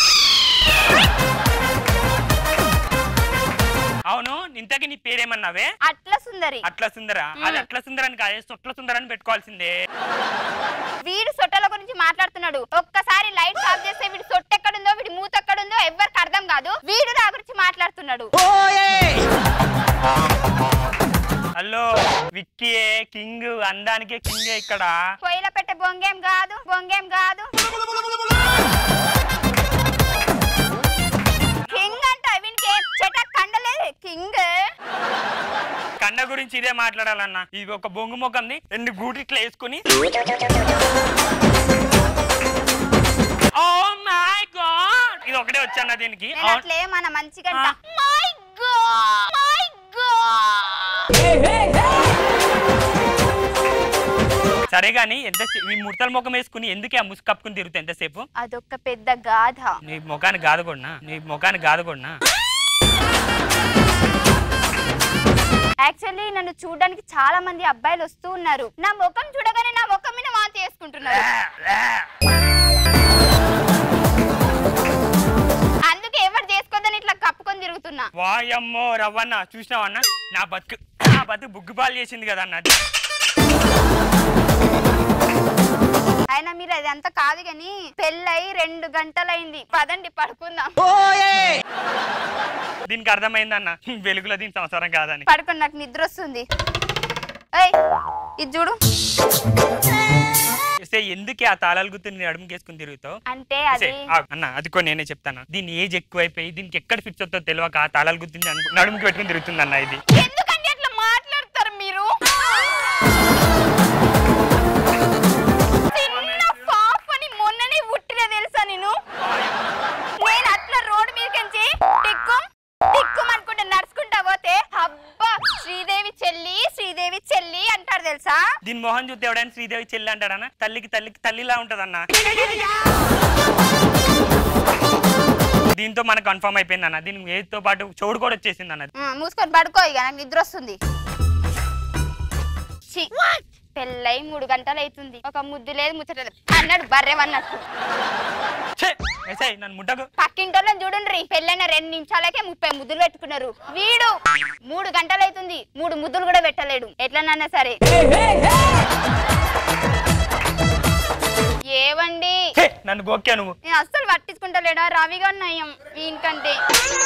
అవును ఇంతకి నీ పేరేమన్నావే అట్ల సుందరి అట్ల సుందరా అది అట్ల సుందరని కాదే సొట్ల సుందరని పెట్టుకోవాల్సిందే వీడు సొట్టల గురించి మాట్లాడుతున్నాడు ఒక్కసారి లైట్ ఆఫ్ చేస్తే వీడి సొట్టు ఎక్కడుందో వీడి మూత ఎక్కడుందో ఎవ్వరికి అర్థం కాదు వీడు నా గురించి మాట్లాడుతున్నాడు హలో విక్కీయే కింగ్ అందానికే కింగే ఇక్కడ పొయ్యిలో పెట్టే బొంగేం కాదు బొంగేం కాదు కింగ్ అంట వీనికి ఏ చెట కండలేదు కింగ్ కండ గురించి ఇదే మాట్లాడాలన్న ఇది ఒక బొంగు ముఖంది రెండు గూటి ఇట్లా వేసుకుని ఓ మై గాడ్ ఇది ఒకటే వచ్చాన్న దీనికి నేను అట్లే మన మంచిగా మై గాడ్ మై గాడ్ సరే గాని ఎంతసేపు ఈ ముడతల ముఖం వేసుకుని ఎందుకే ఆ ముసుగు కప్పుకుని తిరుగుతా ఎంతసేపు అదొక పెద్ద గాథ నీ ముఖాన్ని గాదగొడినా నీ ముఖాన్ని గాదగొడినా యాక్చువల్లీ నన్ను చూడడానికి చాలా మంది అబ్బాయిలు వస్తూ ఉన్నారు నా ముఖం చూడగానే నా ముఖం మీద వాంతి చేసుకుంటున్నారు అందుకే ఎవరు చేసుకోదని ఇట్లా కప్పుకొని తిరుగుతున్నా వాయమ్మో రవ్వన్న చూసినావన్న నా బతుకు నా బతుకు బుగ్గుపాలు చేసింది కదా అన్న అయినా మీరు అది అంతా కాదు గాని పెళ్ళై రెండు గంటలైంది పదండి పడుకుందాం దీనికి అర్థమైందన్న వెలుగులో దీని సంవత్సరం కాదని పడుకుని నాకు నిద్ర వస్తుంది ఏయ్ ఇది చూడు సే ఎందుకే ఆ తాళాలు గుర్తు నేను అడుగుకేసుకుని తిరుగుతావు అంటే సే, అది ఆగు. అన్న అది కూడా నేనే చెప్తాను దీని ఏజ్ ఎక్కువైపోయి దీనికి ఎక్కడ ఫిక్స్ అవుతుందో తెలియక ఆ తాళాలు గుర్తుంది నడుముకి పెట్టుకుని తిరుగుతుంది అన్న ఇది ఎందుకండి అట్లా మాట్లాడతారు మీరు చిన్న పాపని మొన్ననే పుట్టిన తెలుసా నేను నేను అట్లా రోడ్డు మీదకించి టిక్కు టిక్కు అనుకుంటే నడుచుకుంటా పోతే అబ్బా శ్రీదేవి చెల్లి శ్రీదేవి చెల్లి అంటారు తెలుసా దీని మొహం చూస్తే ఎవడైనా శ్రీదేవి చెల్లి అంటాడన్న తల్లికి తల్లికి తల్లిలా ఉంటదన్న దీంతో మనకు కన్ఫర్మ్ అయిపోయింది అన్న దీనికి ఏజ్తో పాటు చౌడు కూడా వచ్చేసింది అన్న ఉమ్, మూసుకొని పడుకో ఇక నాకు నిద్ర వస్తుంది ఛీ, పెళ్ళై మూడు గంటలు అవుతుంది ఒక ముద్దు లేదు ముచ్చట లేదు అన్నాడు బర్రెవన్నట్టు ఎసై నన్ను ముట్టకు పక్కింటోళ్ళని చూడండి పెళ్ళైన రెండు నిమిషాలకే ముప్పై ముద్దులు పెట్టుకున్నారు వీడు మూడు గంటలు అవుతుంది మూడు ముద్దులు కూడా పెట్టలేడు ఎట్లనన్నా సరే ఏవండి హే, నన్ను గోక్యా నువ్వు నేను అస్సలు పట్టించుకుంటలేడా రవిగా నయం వీనికంటే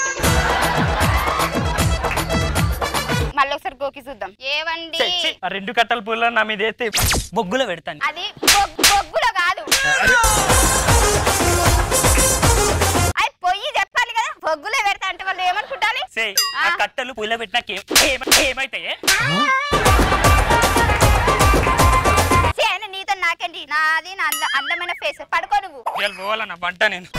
మళ్ళీ ఒకసారి గోకి చూద్దాం ఏవండి ఛీ, ఛీ, ఆ రెండు కట్టల పూల నా మీద వేస్తే బొగ్గులో పెడతాను అది బొగ్- బొగ్గులో కాదు అది పొయ్యి చెప్పాలి కదా బొగ్గులో పెడతా అంటే వాళ్ళు ఏమనుకుంటారు సే ఆ కట్టలు పూల పెట్టినాక ఏం- ఏమ- ఏమైతాయే ఛీ, అయినా నీతో నాకేంటి నాది నా అంద- అందమైన ఫేస్ పడుకో నువ్వు ఇవాళ పోవాలన్న బంట నేను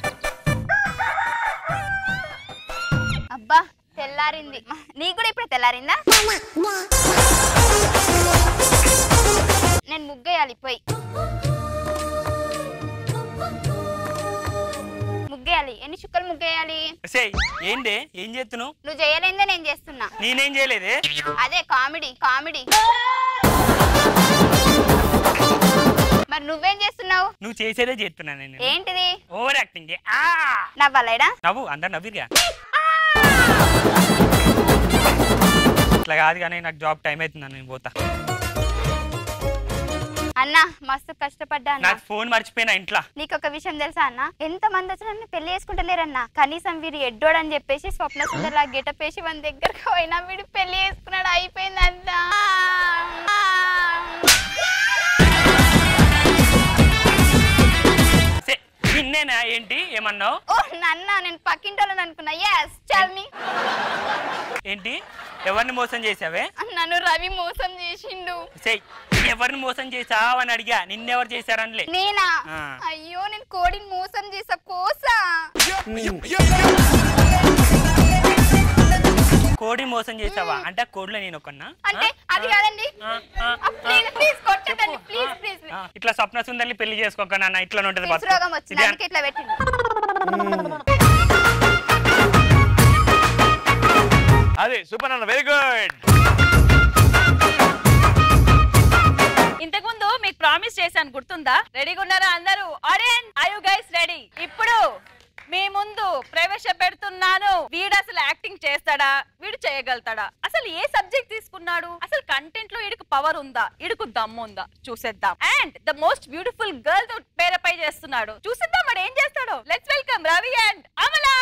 అబ్బా తెల్లారింది నీకు కూడా ఇప్పుడే తెల్లారిందా నేను ముగ్గేయాలి పోయి ముగ్గేయాలి ఎన్ని చుక్కలు ముగ్గేయాలి సే ఏందే ఏం చేస్తున్నావు నువ్వు చేయలేందే నేను చేస్తున్నా నేనేం చేయలేదే అదే కామెడీ కామెడీ నువ్వు చేసేదే చేస్తున్నా నేను ఏంటిది ఓవర్ యాక్టింగ్ నవ్వాలేడా నవ్వు అందరు నవ్విరుగా ఇట్లా కాదు కానీ నాకు జాబ్ టైం అవుతుంది నేను పోతా అన్న మస్తు కష్టపడ్డా అన్న నాకు ఫోన్ మర్చిపోయినా ఇంట్లో నీకు ఒక విషయం తెలుసా అన్న ఎంత మంది వచ్చినా నన్ను పెళ్లి చేసుకుంటలేరన్న కనీసం వీడు ఎడ్డోడు అని చెప్పేసి స్వప్న సుందర్ లా గెటప్ వేసి మన దగ్గరకు పోయినా వీడు పెళ్లి చేసుకున్నాడు అయిపోయింది అంతా సే, నిన్నేనా ఏంటి ఏమన్నావు ఓ నన్న నేను పక్కింటోళ్ళని అనుకున్నా ఎస్ టెల్ మీ ఏంటి ఎవరిని మోసం చేసావే నన్ను రవి మోసం చేసిండు సే ఎవరిని మోసం చేసావు అని అడిగా నిన్నెవరు చేశారనిలే నేనా ఆ. అయ్యో నేను కోడిని మోసం చేసా కోసా కోడి మోసం చేసావా అంటే ఆ కోడిలో నేను ఒకన్నా అంటే అది కాదండి ప్లీజ్ ప్లీజ్ కొట్టదండి ప్లీజ్ ప్లీజ్ ఆ, ఇట్లా స్వప్న సుందరిని పెళ్లి చేసుకోక నాన్న ఇట్లా ఉంటది బతుకు. రోగం వచ్చింది ఇది అందుకే ఇట్లా పెట్టిండు అది సూపర్ అన్న వెరీ గుడ్ ఇంతకుముందు మీకు ప్రామిస్ చేశాను గుర్తుందా రెడీగా ఉన్నారా అందరూ audience I you guys ready ఇప్పుడు మీ ముందు ప్రవేశపెడుతున్నాను వీడు అసలు యాక్టింగ్ చేస్తాడా వీడు చేయగలుగుతాడా అసలు ఏ సబ్జెక్ట్ తీసుకున్నాడు అసలు కంటెంట్ లో ఇడుకు పవర్ ఉందా ఇడుకు దమ్ము ఉందా చూసేద్దాం and the most beautiful girl తో పేరపై చేస్తున్నాడు చూసేద్దాం మరి ఏం చేస్తాడో let's welcome Ravi and Amala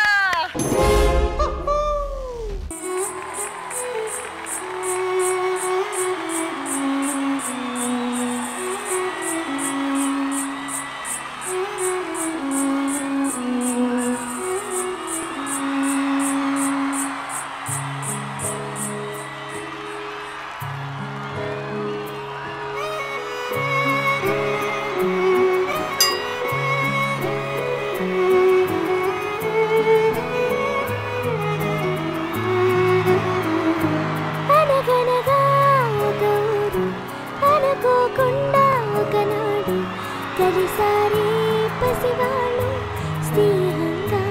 అనగనగా ఒక ఊరు అనుకోకుండా ఒకనాడు కలిసారి పసివాళ్ళు స్నేహంగా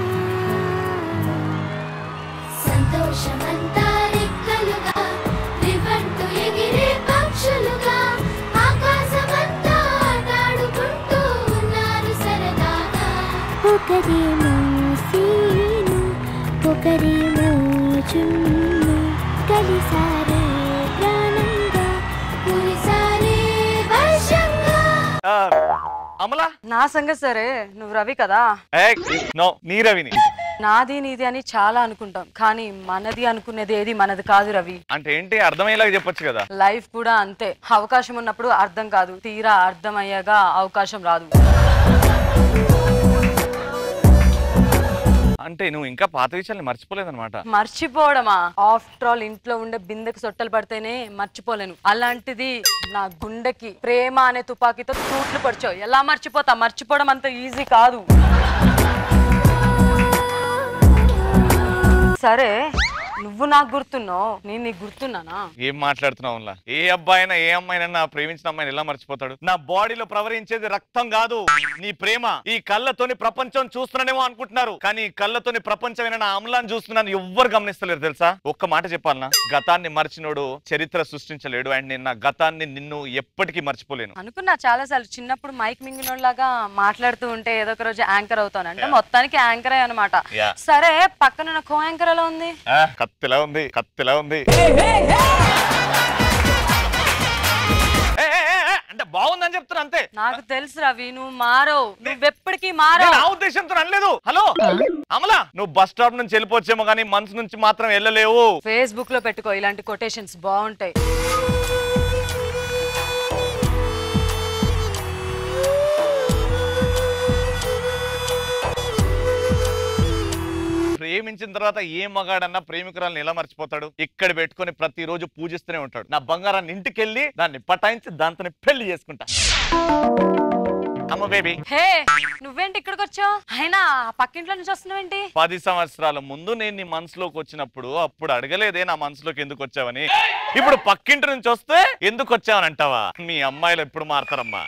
సంతోషమంతా రెక్కలుగా రివంటు ఎగిరే పక్షులుగా ఆకాశమంతా ఆటాడుకుంటూ ఉన్నారు సరదాగా ఒకరేమో సీను ఒకరేమో చున్ను కలిసారే ప్రాణంగా కురిసారే వర్షంగా అమలా నా సంగతి సరే నువ్వు రవి కదా నో నీ రవిని నాది నీది అని చాలా అనుకుంటాం కానీ మనది అనుకునేది ఏది మనది కాదు రవి అంటే ఏంటి అర్థమయ్యేలాగా చెప్పొచ్చు కదా లైఫ్ కూడా అంతే అవకాశం ఉన్నప్పుడు అర్థం కాదు తీరా అర్థం అయ్యాగా అవకాశం రాదు అంటే నువ్వు ఇంకా పాత విషయాల్ని మర్చిపోలేదన్నమాట మర్చిపోవడమా ఆఫ్టర్ ఆల్ ఇంట్లో ఉండే బిందెకి సొట్టలు పడితేనే మర్చిపోలేను అలాంటిది నా గుండెకి ప్రేమ అనే తుపాకీతో తూట్లు పడిచావు ఎలా మర్చిపోతా మర్చిపోవడం అంత ఈజీ కాదు సరే నువ్వు నాకు గుర్తున్నావు నేను నీకు గుర్తున్నానా ఏం మాట్లాడుతున్నావు అమలా? ఏ అబ్బాయినా ఏ అమ్మాయినైనా ప్రేమించిన అమ్మాయిని ఎలా మర్చిపోతాడు నా బాడీలో ప్రవహించేది రక్తం కాదు నీ ప్రేమ ఈ కళ్ళతోని ప్రపంచం చూస్తున్నానేమో అనుకుంటున్నారు కానీ ఈ కళ్ళతోని ప్రపంచమైన నా అమలాన్ని చూస్తున్నాను ఎవ్వరు గమనిస్తలేరు తెలుసా ఒక్క మాట చెప్పాలనా గతాన్ని మర్చినోడు చరిత్ర సృష్టించలేడు అండ్ నేను నా గతాన్ని నిన్ను ఎప్పటికీ మర్చిపోలేను అనుకున్నా చాలా సార్లు చిన్నప్పుడు మైక్ మింగినోళ్ళలాగా మాట్లాడుతూ ఉంటే ఏదో ఒక రోజు యాంకర్ అవుతాను అంటే మొత్తానికి యాంకర్ అనమాట Yeah. సరే పక్కన కో యాంకర్ ఎలా ఉంది ఆ, కత్తిలా ఉంది కత్తిలా ఉంది ఏ, ఏ, ఏ, ఏ, అంటే బాగుందని చెప్తున్నా అంతే నాకు తెలుసు రవి నువ్వు మారో నువ్వెప్పటికీ మారో నేను ఆ ఉద్దేశంతో అనలేదు హలో అమలా నువ్వు బస్ స్టాప్ నుంచి వెళ్ళిపోవచ్చేమో కానీ మనసు నుంచి మాత్రం వెళ్ళలేవు ఫేస్బుక్ లో పెట్టుకో ఇలాంటి కొటేషన్స్ బాగుంటాయి ప్రేమించిన తర్వాత ఏ మగాడన్నా ప్రేమికురాలను ఎలా మర్చిపోతాడు ఇక్కడ పెట్టుకొని ప్రతిరోజు పూజిస్తూనే ఉంటాడు నా బంగారాన్ని ఇంటికెళ్ళి దాన్ని పటాయించి దాంతో పెళ్లి చేసుకుంటా అమ్మ బేబీ హే నువ్వేంటి ఇక్కడికి వచ్చావు అయినా ఆ పక్కింట్లో నుంచి వస్తున్నావేంటి పది సంవత్సరాల ముందు నేను నీ మనసులోకి వచ్చినప్పుడు అప్పుడు అడగలేదే నా మనసులోకి ఎందుకు వచ్చావని ఇప్పుడు పక్కింటి నుంచి వస్తే ఎందుకు వచ్చావని అంటావా మీ అమ్మాయిలు ఎప్పుడు మారతారమ్మా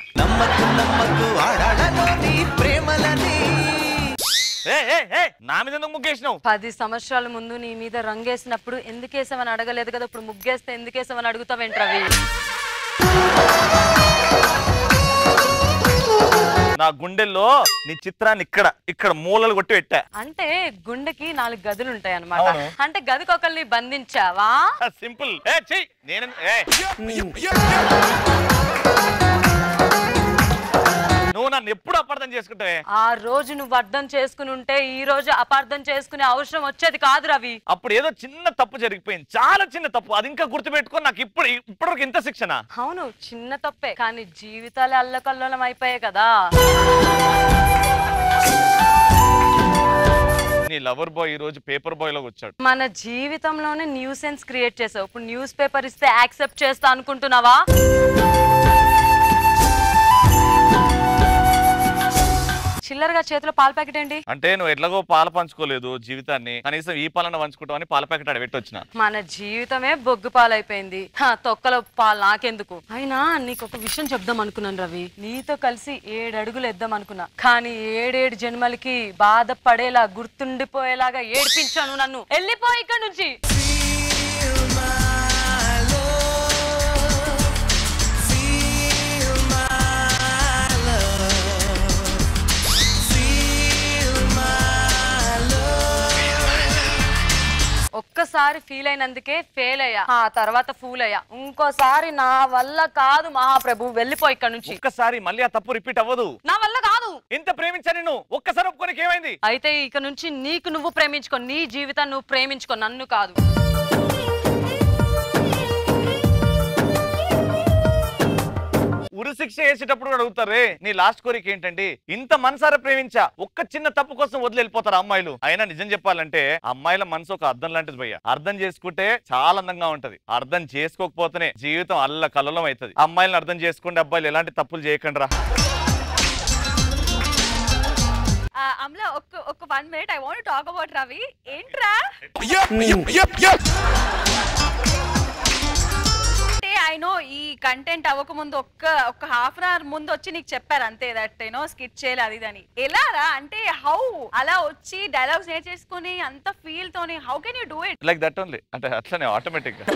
ఏ, ఏ, ఏ, నా మీద ఎందుకు ముగ్గేసినావు పది సంవత్సరాల ముందు నీ మీద రంగేసినప్పుడు ఎందుకేసావని అడగలేదు కదా ఇప్పుడు ముగ్గేస్తే ఎందుకేసావని అడుగుతావేంటి రవి గుండెల్లో నీ చిత్రాన్ని ఇక్కడ ఇక్కడ మూలలు కొట్టి పెట్టా అంటే గుండెకి నాలుగు గదులు ఉంటాయి అనమాట అవును. అంటే గదికి ఒకరిని బంధించావా సింపుల్ ఏ చెయ్యి నేను ఏ నువ్వు నన్ను ఎప్పుడు అపార్థం చేసుకుంటావే ఆ రోజు నువ్వు అర్థం చేసుకుని ఉంటే ఈ రోజు అపార్థం చేసుకునే అవసరం వచ్చేది కాదు రవి అప్పుడు ఏదో చిన్న తప్పు జరిగిపోయింది చాలా చిన్న తప్పు అది ఇంకా గుర్తుపెట్టుకొని నాకు ఇప్పుడు ఇప్పటివరకు ఇంత శిక్షణ అవును చిన్న తప్పే కానీ జీవితాలే అల్లకల్లోలం అయిపోయాయి కదా నీ లవర్ బాయ్ ఈ రోజు పేపర్ బాయ్ లోకి వచ్చాడు మన జీవితంలోనే న్యూసెన్స్ క్రియేట్ చేసావు ఇప్పుడు న్యూస్ పేపర్ ఇస్తే యాక్సెప్ట్ చేస్తా అనుకుంటున్నావా చిల్లరగా చేతిలో పాల ప్యాకెట్ ఏంటి అంటే నువ్వు ఎట్లాగో పాల పంచుకోలేదు జీవితాన్ని కనీసం ఈ పాలన పంచుకుంటావని పాల ప్యాకెట్ అడబెట్టి వచ్చిన మన జీవితమే బొగ్గు పాలైపోయింది హా, తొక్కలో పాలు నాకెందుకు అయినా నీకు ఒక విషయం చెప్దాం అనుకున్నాను రవి నీతో కలిసి ఏడు అడుగులు వేద్దాం అనుకున్నా కానీ ఏడేడు జన్మలకి బాధపడేలా గుర్తుండిపోయేలాగా ఏడిపించాను నన్ను వెళ్ళిపో ఇక్కడ నుంచి ఒక్కసారి ఫీల్ అయినందుకే ఫెయిల్ అయ్యా ఆ తర్వాత ఫూల్ అయ్యా ఇంకోసారి నా వల్ల కాదు మహాప్రభు వెళ్ళిపో ఇక్కడ నుంచి ఒక్కసారి మళ్ళీ ఆ తప్పు రిపీట్ అవ్వదు నా వల్ల కాదు ఇంత ప్రేమించా నిన్ను ఒక్కసారి ఒప్పుకోనికి ఏమైంది అయితే ఇక నుంచి నీకు నువ్వు ప్రేమించుకో నీ జీవితాన్ని నువ్వు ప్రేమించుకో నన్ను కాదు ఉరి శిక్ష వేసేటప్పుడు కూడా అడుగుతారే నీ లాస్ట్ కోరిక ఏంటండి ఇంత మనసారా ప్రేమించా ఒక్క చిన్న తప్పు కోసం వదిలి వెళ్ళిపోతారు అమ్మాయిలు అయినా నిజం చెప్పాలంటే అమ్మాయిల మనసు ఒక అర్థం లాంటిది భయ్య అర్థం చేసుకుంటే చాలా అందంగా ఉంటది అర్థం చేసుకోకపోతేనే జీవితం అల్ల కల్లోలం అవుతుంది అమ్మాయిలను అర్థం చేసుకోండి అబ్బాయిలు ఎలాంటి తప్పులు చేయకండి రా అమలా ఒక్క ఒక్క one minute I want talk about Ravi ఏంట్రా అంటే ఐ నో ఈ కంటెంట్ అవ్వక ముందు ఒక్క ఒక్క హాఫ్ అన్ అవర్ ముందు వచ్చి నీకు చెప్పారు అంతే దట్ యూనో స్కిట్ చేయాలి అది అని ఎలా రా అంటే హౌ అలా వచ్చి డైలాగ్స్ నేర్చేసుకుని అంత ఫీల్ తోని how can you do it like that only అంటే అట్లనే ఆటోమేటిక్ గా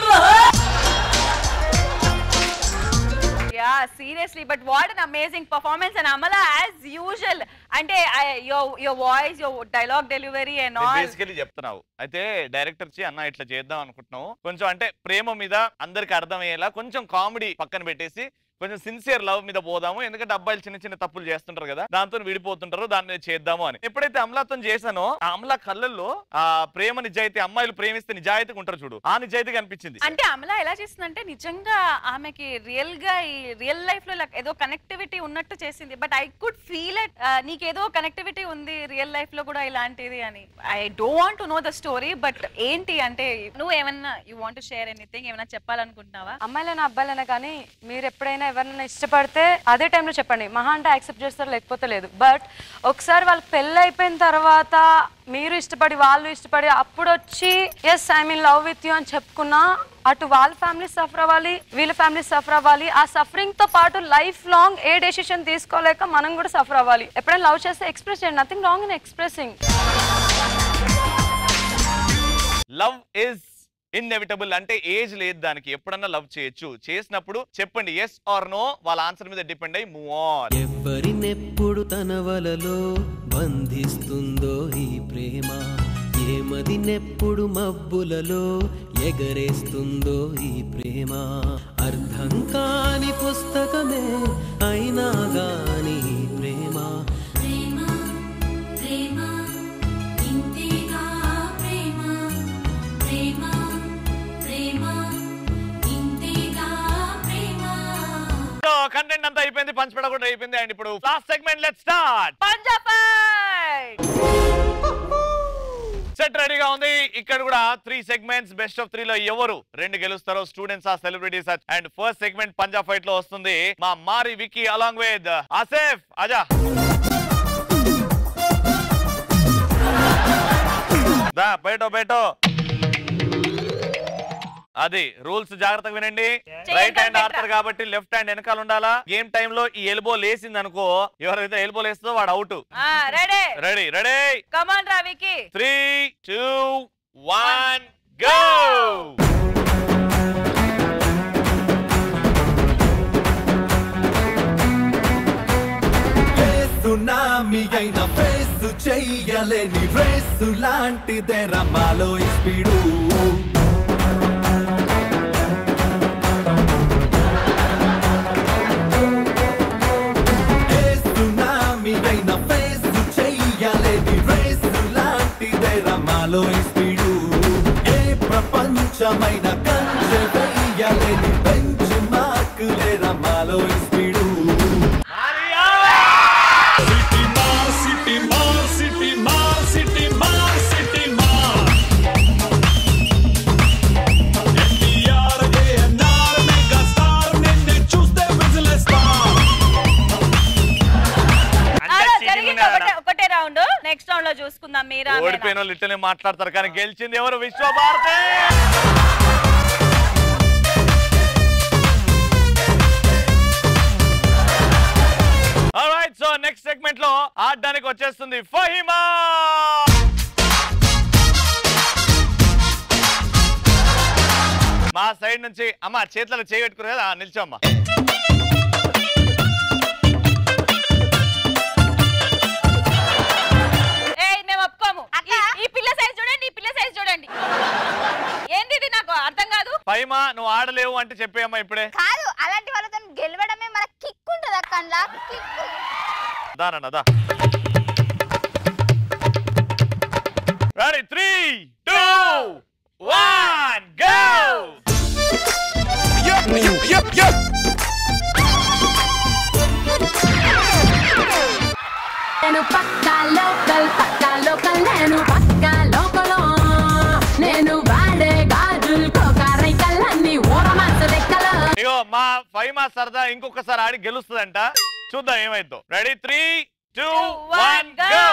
yeah seriously but what an amazing performance and Amala as usual అంటే your your voice your dialogue delivery and all basically చెప్తున్నావు అయితే డైరెక్టర్ చి అన్న ఇట్లా చేద్దాం అనుకుంటున్నావు కొంచెం అంటే ప్రేమ మీద అందరికి అర్థమయ్యేలా కొంచెం కామెడీ పక్కన పెట్టేసి కొంచెం సిన్సియర్ లవ్ మీద పోదాము ఎందుకంటే అబ్బాయిలు చిన్న చిన్న తప్పులు చేస్తుంటారు కదా దాంతో విడిపోతుంటారు దాన్ని మీద చేద్దాము అని ఎప్పుడైతే అమలాతో చేశానో ఆ అమలా కళ్ళల్లో ఆ ప్రేమ నిజాయితీ అమ్మాయిలు ప్రేమిస్తే నిజాయితీగా ఉంటారు చూడు ఆ నిజాయితీ కనిపించింది అంటే అమలా ఎలా చేసిందంటే నిజంగా ఆమెకి రియల్ గా ఈ రియల్ లైఫ్ లో like ఏదో కనెక్టివిటీ ఉన్నట్టు చేసింది but I could feel it నీకేదో కనెక్టివిటీ ఉంది రియల్ లైఫ్ లో కూడా ఇలాంటిది అని I don't want to know the story but ఏంటి అంటే నువ్వు ఏమన్నా యూ వాంట్ షేర్ ఎనీథింగ్ ఏమైనా చెప్పాలనుకుంటున్నావా అమ్మాయిలైనా అబ్బాయిలైనా కానీ మీరు ఎప్పుడైనా ఎవరైనా ఇష్టపడితే అదే టైంలో చెప్పండి మహా అంటే యాక్సెప్ట్ చేస్తారు లేకపోతే లేదు బట్ ఒకసారి వాళ్ళకి పెళ్ళి అయిపోయిన తర్వాత మీరు ఇష్టపడి వాళ్ళు ఇష్టపడి అప్పుడు వచ్చి yes I mean love with you అని చెప్పుకున్నా అటు వాళ్ళ ఫ్యామిలీ సఫర్ అవ్వాలి వీళ్ళ ఫ్యామిలీ సఫర్ అవ్వాలి ఆ సఫరింగ్ తో పాటు లైఫ్ లాంగ్ ఏ డెసిషన్ తీసుకోలేక మనం కూడా సఫర్ అవ్వాలి ఎప్పుడైనా లవ్ చేస్తే ఎక్స్ప్రెస్ చేయండి nothing wrong in expressing love is inevitable అంటే ఏజ్ లేదు దానికి ఎప్పుడన్నా లవ్ చేయొచ్చు చేసినప్పుడు చెప్పండి ఎస్ ఆర్ నో వాళ్ళ ఆన్సర్ మీద డిపెండ్ అయ్యి మూవ్ ఆన్ ఎవరినెప్పుడు తన వలలో బంధిస్తుందో ఈ ప్రేమ ఏమదినెప్పుడు మబ్బులలో ఎగరేస్తుందో ఈ ప్రేమ అర్థం కాని పుస్తకమే అయినా గాని ఈ ప్రేమ కంటెంట్ అంతా అయిపోయింది పంచపడ కూడా అయిపోయింది అండ్ ఇప్పుడు last segment let start set రెడీగా ఉంది ఇక్కడ కూడా three segments best of three లో ఎవరు రెండు గెలుస్తారో స్టూడెంట్స్ ఆ celebrities and first segment Punjab fight లో వస్తుంది మా మారి వికీ అలాంగ్ విత్ ఆసేఫ్ అజా దా బయటో బయటో అది రూల్స్ జాగ్రత్తగా వినండి రైట్ హ్యాండ్ ఆడతారు కాబట్టి లెఫ్ట్ హ్యాండ్ వెనకాల ఉండాలా గేమ్ టైమ్ లో ఈ ఎల్బో లేసింది అనుకో ఎవరైతే ఎల్బో లేస్తుందో వాడు out ready ready ready come on రవికి three two one go tsunami అయిన ఫేస్ చెయ్యలేని రేసు లాంటిదే రమాలో ఈ స్పీడు ఏ సునామీ అయిన ఫేస్ చెయ్యలేని రేసు లాంటిదే రమాలో ఈ స్పీడు ఏ ప్రపంచమైన కంచె వెయ్యలేని బెంచ్ మార్కులే రమాలో ఈ స్పీడు సిటీ మార్ సిటీ మార్ సిటీ మార్ సిటీ మార్ ఎన్టీఆర్ ఏఎన్ఆర్ మెగా స్టార్ నిన్నే చూస్తే విజిలేస్తా అలా జరిగింది ఒకటే ఒకటే రౌండ్ నెక్స్ట్ రౌండ్ లో చూసుకుందాం మీరా మేరా. ఓడిపోయిన వాళ్ళు ఇట్లనే మాట్లాడతారు కానీ గెలిచింది ఎవరు విశ్వభారతి సో నెక్స్ట్ సెగ్మెంట్ లో ఆడడానికి వచ్చేస్తుంది ఫహిమా మా సైడ్ నుంచి అమ్మ చేతులలో చేయి పెట్టుకురు కదా నిల్చోమ్మా ఏయ్ మేము ఒప్పుకోము ఈ- ఈ పిల్ల సైజ్ చూడండి ఈ పిల్ల సైజ్ చూడండి ఏంది ఇది నాకు అర్థం కాదు ఫహిమా నువ్వు ఆడలేవు అంటే చెప్పేయమ్మా ఇప్పుడే కాదు అలాంటి వాళ్ళతో గెలవడమే మన కిక్ ఉంటుంది అక్క అందులో. కిక్ దానన్న దా ready three two one go నేను పక్కా లోకల్ పక్కా లోకల్ నేను పక్కా లోకల్ నేను వాడే గాజులు కోకారైకల్లన్నీ ఓరమాస లెక్కలు ఇగో మా ఫైమా సరదా ఇంకొకసారి ఆడి గెలుస్తుందంట చూద్దాం ఏమైందో ready three two one go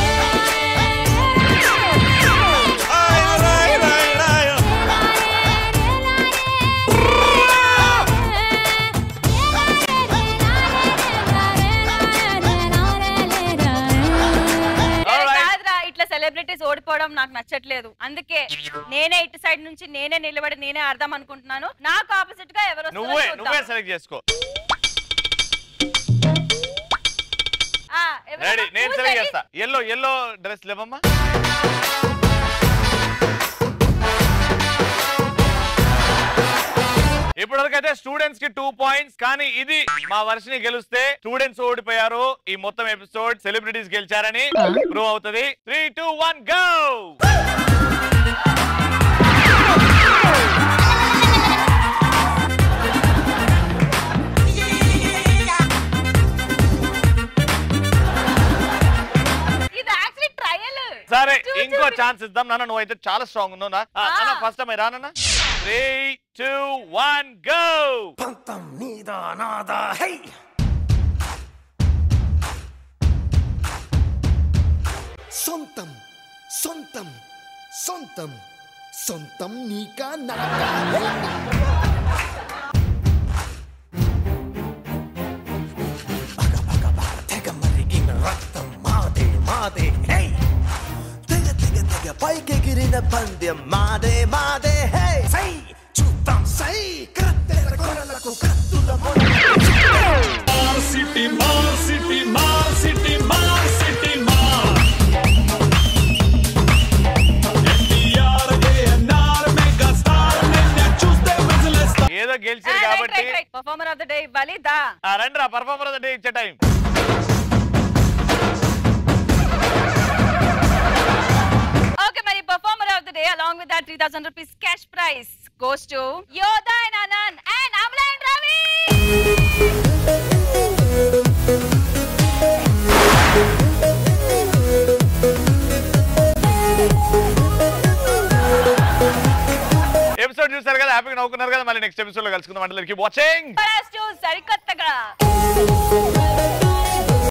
ఏ కాదురా ఇట్లా సెలబ్రిటీస్ ఓడిపోవడం నాకు నచ్చట్లేదు అందుకే నేనే ఇటు సైడ్ నుంచి నేనే నిలబడి నేనే అర్థం అనుకుంటున్నాను నాకు ఆపోజిట్ గా ఎవరు వస్తారో నువ్వే చూద్దాం. నువ్వే సెలెక్ట్ చేసుకో ఆ, ఎవరమ్మా? రెడీ నేను చూసేది? సెలెక్ట్ చేస్తా ఎల్లో ఎల్లో డ్రెస్ లేవమ్మా ఇప్పటివరకైతే స్టూడెంట్స్ కి టూ పాయింట్స్ కానీ ఇది మా వర్షని గెలిస్తే స్టూడెంట్స్ ఓడిపోయారు ఈ మొత్తం ఎపిసోడ్ సెలబ్రిటీస్ గెలిచారని ప్రూవ్ అవుతుంది త్రీ టూ వన్ గో ఇది యాక్చువల్లీ ట్రయల్ సరే ఇంకో ఛాన్స్ ఇద్దాం నాన్న నువ్వు అయితే చాలా స్ట్రాంగ్ ఉన్నావు నా అన్న ఫస్ట్ టైం రానన్న త్రీ టూ వన్ గో పంతం నీదా నాదా హై సొంతం సొంతం సొంతం సొంతం నీకా నాకా తెగ మరిగిన రక్తం మాదే మాదే హై తెగ తెగ తెగ పైకెగిరిన పందెం మాదే మాదే హై సై చూద్దాం సై కత్తెర కొరలకు కత్తుల మార్ సిటీ మార్ సిటీ మార్ సిటీ మార్ సిటీ మార్ ఎన్టీఆర్ ఏఎన్ఆర్ మెగా స్టార్ నిన్నే చూస్తే విజిలేస్తా ఏదో గెలిచారు కాబట్టి పర్ఫార్మర్ ఆఫ్ ద డే ఇవ్వాలి దా ఆ, రండి రా పర్ఫార్మర్ అంటే ఇచ్చే టైం ఓకే మరి performer of the day along with that three thousand rupees cash price goes to Yodha and Anant and Amala and Ravi episode చూసారు కదా హ్యాపీగా నవ్వుకున్నారు కదా మళ్ళీ నెక్స్ట్ ఎపిసోడ్ లో కలుసుకుందాం అంటే వాచింగ్ సరికొత్తగా